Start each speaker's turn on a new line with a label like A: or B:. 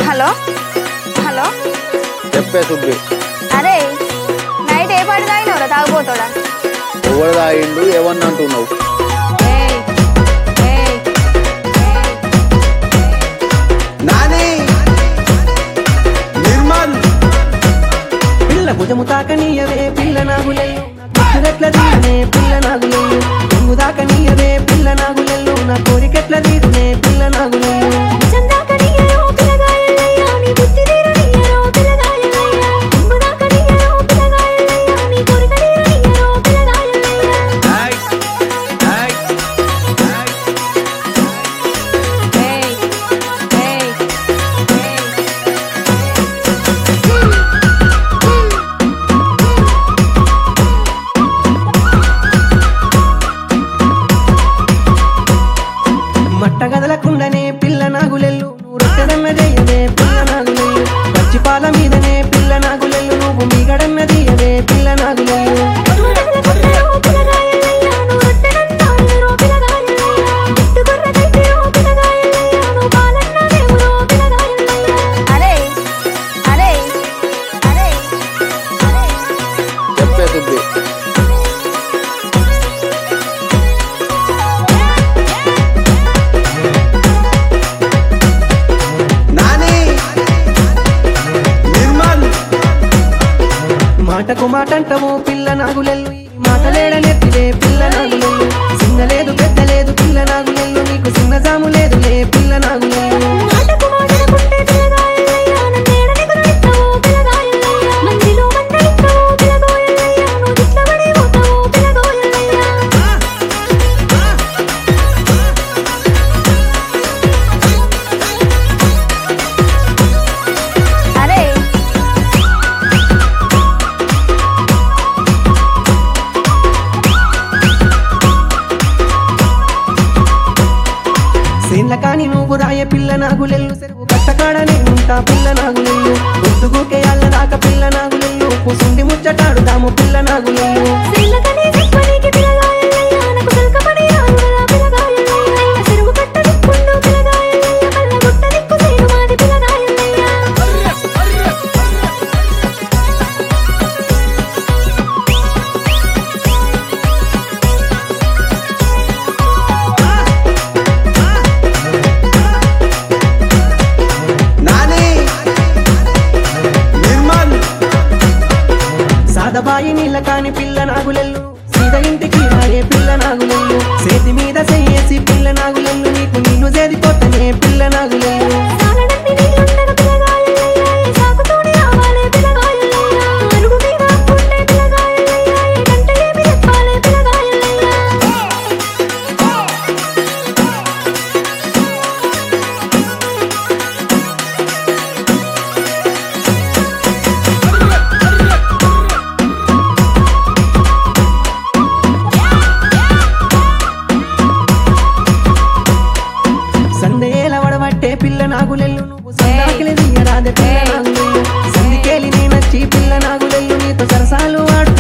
A: Hello hello
B: చెప్పే సుబ్బి
A: అరే night ఏ పాట తాగినవరా తాగిపోతాడా
B: ఎవరు తాగిండు ఏమన్నా అంటున్నావు
A: ఏయ్, ఏయ్, ఏయ్.
C: నాని నిర్మల్
D: పిల్ల భుజము తాకనీయవే పిల్ల నాగులెల్లు ముచ్చురెట్ల తీరునే పిల్ల నాగులెల్లు తుంగు దాకనీయవే పిల్ల నాగులెల్లు నా కోరికెట్ల తీరునే పిల్ల నాగులెల్లు
E: చందాకనియరో పిలగాయలయ్యా నీ బుద్ధి తీరనియరో పిలగాయలయ్యా కుంగుదాకనియరో పిలగాయలయ్యా నీ కోరిక తీరనియరో పిలగాయలయ్యా
A: ఏయ్, ఏయ్, ఏయ్.
D: మట్ట గదలకుండనే పిల్ల నాగులెల్లు నువ్వు రొట్టెడన్న చేయవే పిల్ల నాగులెల్లు పచ్చిపాల మీదనే పిల్ల నాగులెల్లు నువ్వు మీగడన్న తీయవే పిల్ల నాగులెల్లు
E: కొట్టరో పిలగాయలయ్యా నువ్వు రొట్టెనంటాయరో పిలగాయలయ్యా బిట్టుగొర్రకైతేరో పిలగాయలయ్యా నువ్వు పాలన్న దేవురో పిలగాయలయ్యా
A: అరే అరే అరే అరే
B: చెప్పే సుబ్బి
C: నాని నిర్మల్
D: మాటకు మాట అంటావు పిల్ల నాగులెల్లు ఈ మాటలేడనెత్తివే పిల్ల నాగులెల్లు చిన్న లేదు పెద్ద లేదు పిల్ల నాగులెల్లు నీకు చిన్న జాము లేదులే పిల్ల నాగులెల్లు
E: మాటకు మాటనుకుంటే పిలగాయలయ్యా నన్నేడని గురిస్తావో పిలగాయలయ్యా మందిలో మందలిస్తావో పిలగాయలయ్యా నువ్వు దిట్లబడి పోతావో పిలగాయలయ్యా
A: అరే
D: సీన్ల కాని నువ్వు రాయ పిల్ల నాగులెల్లు సెరువు కట్టకాడనే ఉంటా పిల్ల నాగులెల్లు గుర్తుగుకే అల్ల దాకా పిల్ల నాగులెల్లు కూసుండి ముచ్చటాడుదాము పిల్ల నాగులెల్లు
E: సిల్లకని సిప్పనికి పిలగాయలయ్యా నాకు సల్కపని రానురా పిలగాయలయ్యా చెరువు కట్ట దిక్కుండు పిలగాయలయ్యా కళ్ళ గుట్ట దిక్కు సేను మాది పిలగాయలయ్యా
C: నాని నిర్మల్
D: సాదబాయి నీళ్ళ కాని పిల్ల నాగులెల్లు సీద ఇంటికి రాయే పిల్ల నాగులెల్లు చేతి మీద చెయ్యేసి పిల్ల నాగులెల్లు నీకు నిన్ను చేదిపోతనే పిల్ల నాగులెల్లు
E: సాలనన్ని నీళ్ళుండగ పిలగాయలయ్యా ఏ సాకుతోని రావాలే పిలగాయలయ్యా అరుగు మీద అప్పుండే పిలగాయలయ్యా ఏ గంట ఏమి చెప్పాలే పిలగాయలయ్యా
D: సందేల వడబట్టే పిల్ల నాగులెల్లు నువ్వు సందాకిలి తీయరాదే పిల్ల నాగులెల్లు సందికేలి నీ నచ్చి పిల్ల నాగులెల్లు నీతో సరసాలు ఆడుతూ